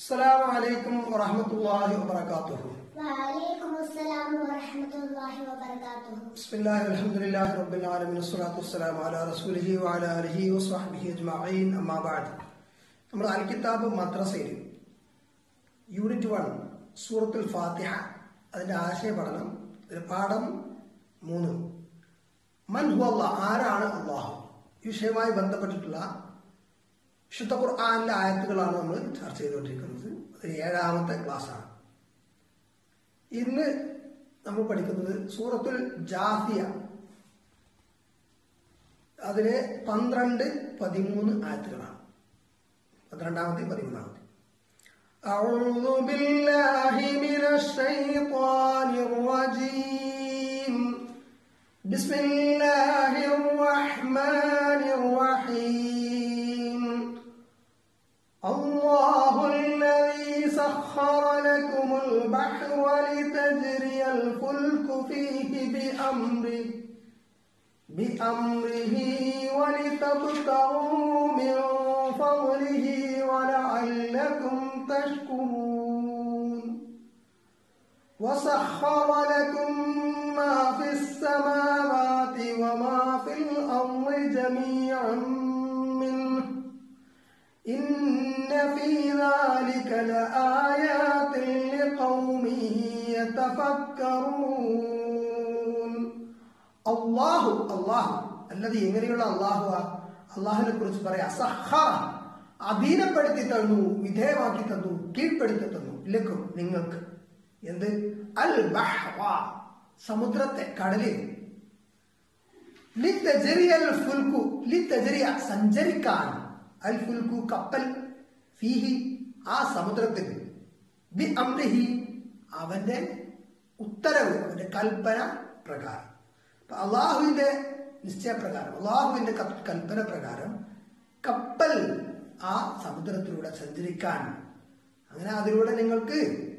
السلام عليكم ورحمة الله وبركاته وعليكم السلام ورحمة الله وبركاته بسم الله والحمد لله رب العالمين والصلاة والسلام على رسوله وعلى آله وصحبه أجمعين أما بعد നമ്മൾ അൽ കിതാബ് മദ്രസയിൽ യൂണിറ്റ് വൺ സൂറത്തുൽ ഫാത്തിഹ അതിന്റെ ആശയ പഠനം ഇതിൽ പാഠം മൂന്ന് മൻ ഹു അള്ളാഹ് ആരാണ് അള്ളാഹു ഈ വിഷയവുമായി ബന്ധപ്പെട്ടിട്ടുള്ള വിശുദ്ധ ഖുർആാനിലെ ആയത്തുകളാണ് നമ്മൾ ചർച്ച ചെയ്തുകൊണ്ടിരിക്കുന്നത് അത് ഏഴാമത്തെ ക്ലാസ്സാണ് ഇന്ന് നമ്മൾ പഠിക്കുന്നത് സൂറത്തുൽ ജാസിയ അതിലെ പന്ത്രണ്ട് പതിമൂന്ന് ആയത്തുകളാണ് പന്ത്രണ്ടാമത്തെ പതിമൂന്നാമത്തെ أعوذ بالله من الشيطان الرجيم بسم الله الرحمن الرحيم الله الذي سخر لكم البحر ولتجري الفلك فيه بأمره بأمره ولتبتغوا من فضله ولعلكم تشكرون وسخر لكم ما في السماوات وما في الأرض جميعا منه إن في ذلك لآيات لقوم يتفكرون അള്ളാഹു അള്ളാഹു അല്ലാതെ എങ്ങനെയുള്ള അള്ളാഹു അള്ളാഹുവിനെ കുറിച്ച് പറയാ സഹറ അധീനപ്പെടുത്തി തന്നു വിധേയമാക്കി തന്നു കീഴ്പ്പെടുത്തി തന്നു ലക്കും നിങ്ങൾക്ക് എന്ത് അൽ ബഹ്റ സമുദ്രത്തെ കടലിൽ ലിത്തജരിയൽ ഫുൽക്കു ലിത്തജരിയ സഞ്ചരിക്കാൻ അൽ ഫുൽക്കു കപ്പൽ ഫീഹി ആ സമുദ്രത്തിൽ ബി അമ്രിഹി അവന്റെ ഉത്തരവ് അവന്റെ കൽപ്പന പ്രകാരം അപ്പൊ അള്ളാഹുവിന്റെ നിശ്ചയപ്രകാരം അള്ളാഹുവിന്റെ ക- കൽപ്പന പ്രകാരം കപ്പൽ ആ സമുദ്രത്തിലൂടെ സഞ്ചരിക്കാൻ അങ്ങനെ അതിലൂടെ നിങ്ങൾക്ക്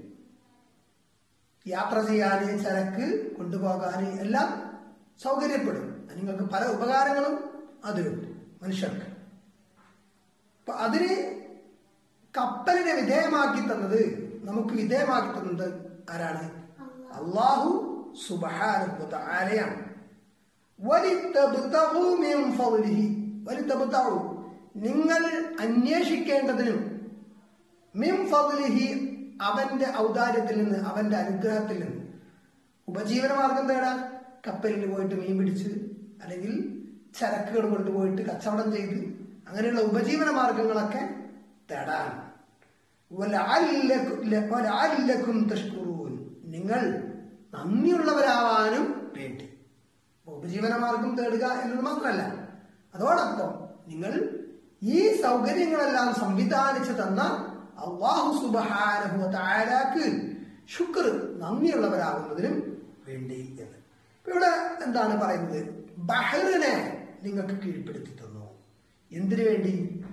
യാത്ര ചെയ്യാന് ചരക്ക് കൊണ്ടുപോകാന് എല്ലാം സൗകര്യപ്പെടും നിങ്ങൾക്ക് പല ഉപകാരങ്ങളും അതിലുണ്ട് മനുഷ്യർക്ക് അപ്പൊ അതിന് കപ്പലിനെ വിധേയമാക്കി തന്നത് നമുക്ക് വിധേയമാക്കി തന്നത് ആരാണ് അള്ളാഹു സുബഹാനുഭൂതആലയാണ് വലിത്തബ്തഗൂ മിൻ ഫളിഹി വലിത്തബ്തഗൂ നിങ്ങൾ അന്വേഷിക്കേണ്ടതിനും മിൻ ഫളിഹി അവന്റെ ഔദാര്യത്തിൽ നിന്ന് അവന്റെ അനുഗ്രഹത്തിൽ നിന്ന് ഉപജീവന മാർഗം തേടാ കപ്പലിൽ പോയിട്ട് മീൻ പിടിച്ച് അല്ലെങ്കിൽ ചരക്കുകൾ കൊണ്ടുപോയിട്ട് കച്ചവടം ചെയ്ത് അങ്ങനെയുള്ള ഉപജീവന മാർഗങ്ങളൊക്കെ തേടാൻ വലഅല്ലക്കും- വലഅല്ലക്കും തഷ്കുറൂൻ. നിങ്ങൾ നന്ദിയുള്ളവരാവാനും വേണ്ടി അപ്പൊ ഉപജീവന മാർഗം തേടുക എന്നത് മാത്രമല്ല അതോടൊപ്പം നിങ്ങൾ ഈ സൗകര്യങ്ങളെല്ലാം സംവിധാനിച്ചു തന്ന അള്ളാഹു സുബഹാനഹു താരാക്ക് ശുക്ർ നന്ദിയുള്ളവരാകുന്നതിനും വേണ്ടി എന്ന് ഇപ്പൊ ഇവിടെ എന്താണ് പറയുന്നത് ബഹറിനെ നിങ്ങൾക്ക് കീഴ്പ്പെടുത്തി തന്നു എന്തിനു വേണ്ടി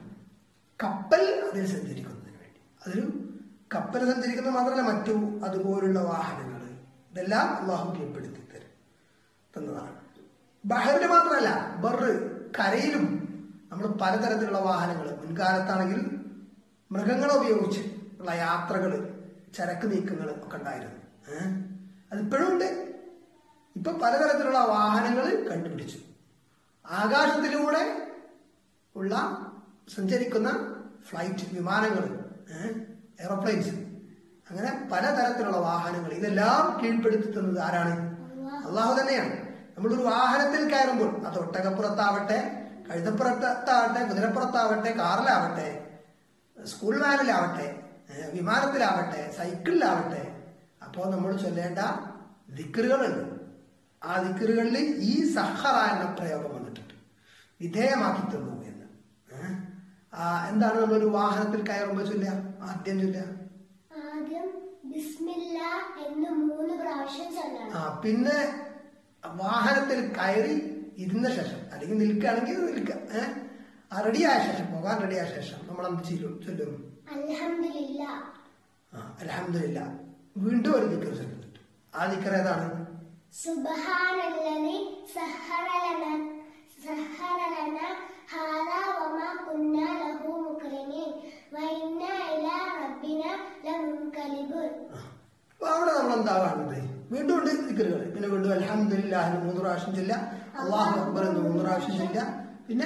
കപ്പൽ അതിൽ സഞ്ചരിക്കുന്നതിന് വേണ്ടി അതൊരു കപ്പൽ സഞ്ചരിക്കുന്നത് മാത്രമല്ല മറ്റു അതുപോലുള്ള വാഹനങ്ങൾ ഇതെല്ലാം അള്ളാഹു കീഴ്പ്പെടുത്തി തരും തന്നതാണ് ബഹറിന് മാത്രമല്ല ബറ് കരയിലും നമ്മൾ പലതരത്തിലുള്ള വാഹനങ്ങൾ മുൻകാലത്താണെങ്കിൽ മൃഗങ്ങളെ ഉപയോഗിച്ച് ഉള്ള യാത്രകൾ ചരക്ക് നീക്കങ്ങൾ ഒക്കെ ഉണ്ടായിരുന്നു ഏഹ് അതിപ്പോഴും ഉണ്ട് ഇപ്പൊ പലതരത്തിലുള്ള വാഹനങ്ങൾ കണ്ടുപിടിച്ചു ആകാശത്തിലൂടെ ഉള്ള സഞ്ചരിക്കുന്ന ഫ്ലൈറ്റ് വിമാനങ്ങൾ എയറോപ്ലെയിൻസ് അങ്ങനെ പലതരത്തിലുള്ള വാഹനങ്ങൾ ഇതെല്ലാം കീഴ്പ്പെടുത്തി തന്നത് ആരാണ് അള്ളാഹു തന്നെയാണ് നമ്മളൊരു വാഹനത്തിൽ കയറുമ്പോൾ അത് ഒട്ടകപ്പുറത്താവട്ടെ കഴുതപ്പുറത്താവട്ടെ കുതിരപ്പുറത്താവട്ടെ കാറിലാവട്ടെ സ്കൂൾ വാനിലാവട്ടെ ഏഹ് വിമാനത്തിലാവട്ടെ സൈക്കിളിലാവട്ടെ അപ്പോൾ നമ്മൾ ചൊല്ലേണ്ട ദിക്കറുകളുണ്ട് ആ ദിക്കറുകളിൽ ഈ സഹറ എന്ന പ്രയോഗം വന്നിട്ടുണ്ട് വിധേയമാക്കി തന്നു എന്ന് ഏഹ്? ആ, എന്താണ് നമ്മളൊരു വാഹനത്തിൽ കയറുമ്പോൾ ചൊല്ലുക ആദ്യം ചൊല്ലുക ആദ്യം ബിസ്മില്ല എന്ന് മൂന്ന് പ്രാവശ്യം ചൊല്ലണം ആ പിന്നെ വാഹനത്തിൽ കയറി ഇരുന്ന ശേഷം അല്ലെങ്കിൽ നിൽക്കുകയാണെങ്കിൽ നിൽക്കുക ഏഹ് ആ റെഡിയായ ശേഷം പോകാൻ റെഡിയായ ശേഷം നമ്മൾ എന്ത് ചെയ്യും ചൊല്ലും അൽഹംദുലില്ല ആ അലഹമില്ല വീണ്ടും ഒരു ദിക്കർ ചൊല്ലുന്നുണ്ട് ആ ദിക്കർ ഏതാണ് സുബ്ഹാനല്ലദി സഹറ ലന സഹറ ലന ഹാദാ വമാ കുന്നാ ലഹു മുഖ്രിനീൻ വഇന്ന ഇലാ റബ്ബിനാ വെരി ഗുഡ് അപ്പൊ അവിടെ നമ്മൾ എന്താ കാണുന്നത് വീണ്ടും ഉണ്ട് ദിക്കറുകൾ പിന്നെ വീണ്ടും അലഹമില്ലാഹിന് മൂന്ന് പ്രാവശ്യം ചെല്ല അള്ളാഹു അക്ബർ എന്ന് മൂന്ന് പ്രാവശ്യം ചെല്ല പിന്നെ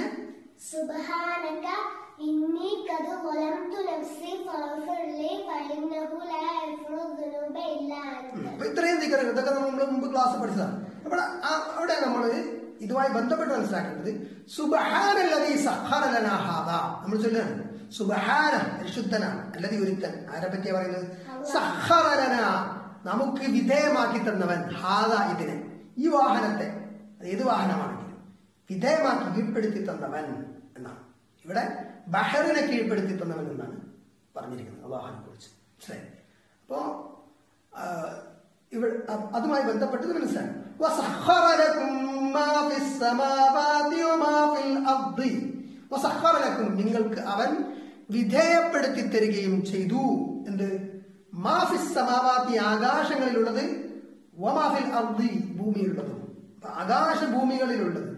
സുബ്ഹാനക ഇന്നി ഖദ് ളലംതു നഫ്സി ഫഗ്ഫിർ ലി ഫഇന്നഹു ലാ യഗ്ഫിറു ദുനൂബ ഇല്ലാ അൻത അപ്പൊ ഇത്രയും ദിക്കറുകൾ ഇതൊക്കെ നമ്മൾ മുമ്പ് ക്ലാസ് പഠിച്ചതാണ് അവിടെ ആ- അവിടെ നമ്മൾ ഇതുമായി ബന്ധപ്പെട്ട് മനസ്സിലാക്കേണ്ടത് സുബഹാനല്ലതീ സഖറ ലനാ ഹാദാ നമ്മൾ ചൊല്ലാണ് സുബഹാന പരിശുദ്ധനാണ് അല്ലതി ഒരുത്തൻ ആരെ പറ്റിയാ പറയുന്നത് സഖറ ലനാ നമുക്ക് വിധേയമാക്കി തന്നവൻ ഹാദ ഇതിനെ ഈ വാഹനത്തെ അത് ഏത് വാഹനമാണെങ്കിലും വിധേയമാക്കി കീഴ്പ്പെടുത്തി തന്നവൻ എന്നാണ് ഇവിടെ ബഹറിനെ കീഴ്പ്പെടുത്തി തന്നവൻ എന്നാണ് പറഞ്ഞിരിക്കുന്നത് അള്ളാഹുനെ കുറിച്ച് മനസ്സിലായി അപ്പോ ആ, ഇവിടെ അ- അതുമായി ബന്ധപ്പെട്ടത് മനസ്സിലായി وَسَخَّرَ لَكُم مَّا فِي السَّمَاوَاتِ وَمَا فِي الْأَرْضِ وَسَخَّرَ لَكُم നിങ്ങൾക്ക് അവൻ വിധേയപ്പെടുത്തി തരികയും ചെയ്തു എന്ത് മാഫിസ് സമാവാത്തി ആകാശങ്ങളിലുള്ളത് വമാഫിൽ അർദി ഭൂമിയിലുള്ളതും അപ്പൊ ആകാശ ഭൂമികളിലുള്ളത്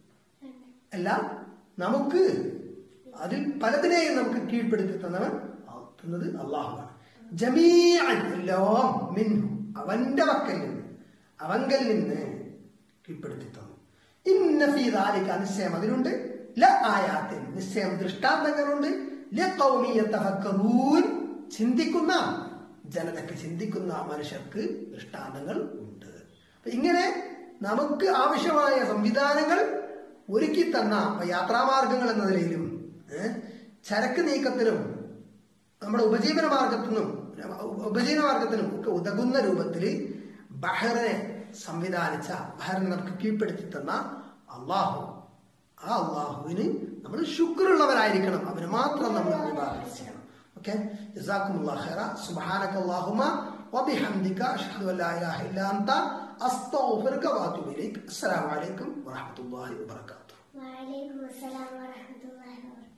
എല്ലാം നമുക്ക് അതിൽ പലതിനെയും നമുക്ക് കീഴ്പ്പെടുത്തി തന്നവൻ തന്നത് അള്ളാഹുവാണ് ജമീഅൻ എല്ലാം മിൻഹു അവന്റെ വക്കൽ നിന്ന് അവങ്കൽ നിന്ന് കീഴ്പ്പെടുത്തി തന്നു ഇന്ന ഫീ ദാലിക നിശ്ചയം അതിലുണ്ട് ല ആയാത്തിൻ നിശ്ചയം ദൃഷ്ടാന്തങ്ങളുണ്ട് ലഖൗമി യതഫക്കറൂൻ ചിന്തിക്കുന്ന ജനതയ്ക്ക് ചിന്തിക്കുന്ന മനുഷ്യർക്ക് ദൃഷ്ടാന്തങ്ങൾ ഉണ്ട് അപ്പൊ ഇങ്ങനെ നമുക്ക് ആവശ്യമായ സംവിധാനങ്ങൾ ഒരുക്കി തന്ന ഇപ്പൊ യാത്രാമാർഗങ്ങൾ എന്ന നിലയിലും ഏഹ്, ചരക്ക് നീക്കത്തിനും നമ്മുടെ ഉപജീവന മാർഗത്തിനും ഉപജീവന മാർഗത്തിനും ഒക്കെ ഉതകുന്ന രൂപത്തിൽ ബഹറിനെ സംവിധാനിച്ച ബഹറിനെ നമുക്ക് കീഴ്പ്പെടുത്തി തന്ന അള്ളാഹു ആ അള്ളാഹുവിന് നമ്മൾ ശുക്രുള്ളവരായിരിക്കണം അവന് മാത്രം നമ്മൾ ഇബാദത്ത് ചെയ്യണം ഓക്കെ ജസാക്കുമുല്ലാഹ് ഖൈറ സുബ്ഹാനക അല്ലാഹുമ്മ വബിഹംദിക അഷ്ഹദു അല്ലാ ഇലാഹ ഇല്ലാ അൻത അസ്തഗ്ഫിറുക വഅതുബു ഇലൈക് അസ്സലാമു അലൈക്കും വറഹ്മത്തുള്ളാഹി വബറകാതുഹു വഅലൈക്കും അസ്സലാം വറഹ്മത്തുള്ളാഹി വബറകാതുഹു